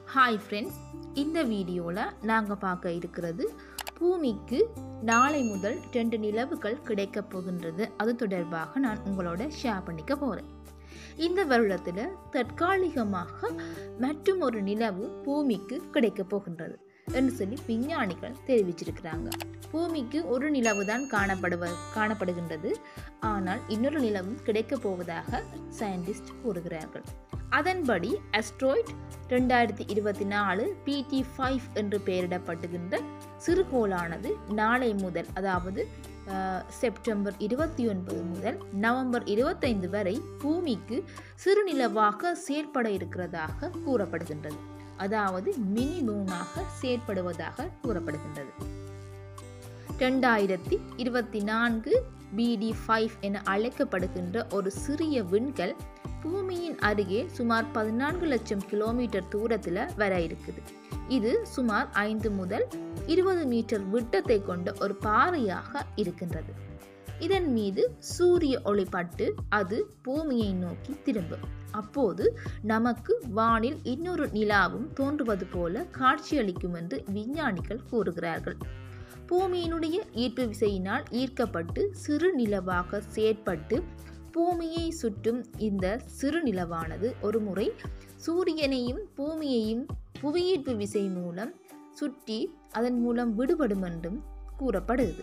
hi friends இந்த வீடியோவில் நாங்கள் பார்க்க இருக்கிறது பூமிக்கு நாளை முதல் ரெண்டு நிலவுகள் கிடைக்கப் போகின்றது அது தொடர்பாக நான் உங்களோட ஷேர் பண்ணிக்க போகிறேன் இந்த வருடத்தில் தற்காலிகமாக மற்றும் ஒரு நிலவு பூமிக்கு கிடைக்கப் போகின்றது என்று சொல்லி விஞ்ஞானிகள் தெரிவிச்சிருக்கிறாங்க பூமிக்கு ஒரு நிலவு தான் காணப்படுவ காணப்படுகின்றது ஆனால் இன்னொரு நிலவும் கிடைக்கப் போவதாக சயின்டிஸ்ட் கூறுகிறார்கள் அதன்படி அஸ்ட்ராய்ட் ரெண்டாயிரத்தி இருபத்தி நாலு பிடி ஃபைவ் என்று பெயரிடப்பட்டுகின்ற சிறுகோளானது நாளை முதல் அதாவது அஹ், செப்டம்பர் இருபத்தி ஒன்பது முதல் நவம்பர் இருபத்தைந்து வரை பூமிக்கு சிறுநிலவாக செயற்பட இருக்கிறதாக கூறப்படுகின்றது அதாவது மினி மூனாக செயற்படுவதாக கூறப்படுகின்றது ரெண்டாயிரத்தி இருபத்தி நான்கு பிடி ஃபைவ் என அழைக்கப்படுகின்ற ஒரு சிறிய விண்கல் பூமியின் அருகே சுமார் பதினான்கு லட்சம் கிலோமீட்டர் தூரத்தில் வர இருக்குது இது சுமார் ஐந்து முதல் இருபது மீட்டர் விட்டத்தை கொண்ட ஒரு பாறையாக இருக்கின்றது இதன் மீது சூரிய ஒளிப்பட்டு அது பூமியை நோக்கி திரும்பும் அப்போது நமக்கு வானில் இன்னொரு நிலாவும் தோன்றுவது போல காட்சியளிக்கும் என்று விஞ்ஞானிகள் கூறுகிறார்கள் பூமியினுடைய ஈர்ப்பு விசையினால் ஈர்க்கப்பட்டு சிறு நிலவாக செயற்பட்டு பூமியை சுற்றும் இந்த சிறு நிலவானது ஒரு முறை சூரியனையும் பூமியையும் புவியீர்ப்பு விசை மூலம் சுற்றி அதன் மூலம் விடுபடும் என்றும் கூறப்படுது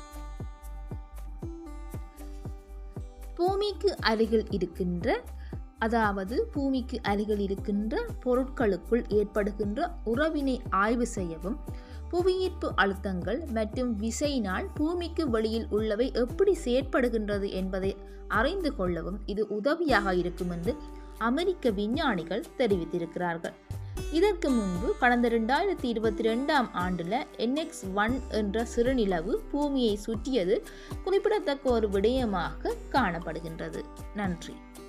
பூமிக்கு அருகில் இருக்கின்ற அதாவது பூமிக்கு அருகில் இருக்கின்ற பொருட்களுக்குள் ஏற்படுகின்ற உறவினை ஆய்வு செய்யவும் புவியீர்ப்பு அழுத்தங்கள் மற்றும் விசையினால் பூமிக்கு வெளியில் உள்ளவை எப்படி செயற்படுகின்றது என்பதை அறிந்து கொள்ளவும் இது உதவியாக இருக்கும் என்று அமெரிக்க விஞ்ஞானிகள் தெரிவித்திருக்கிறார்கள் இதற்கு முன்பு கடந்த ரெண்டாயிரத்தி இருபத்தி ரெண்டாம் ஆண்டில் என்எக்ஸ் ஒன் என்ற சிறுநிலவு பூமியை சுற்றியது குறிப்பிடத்தக்க ஒரு விடயமாக காணப்படுகின்றது நன்றி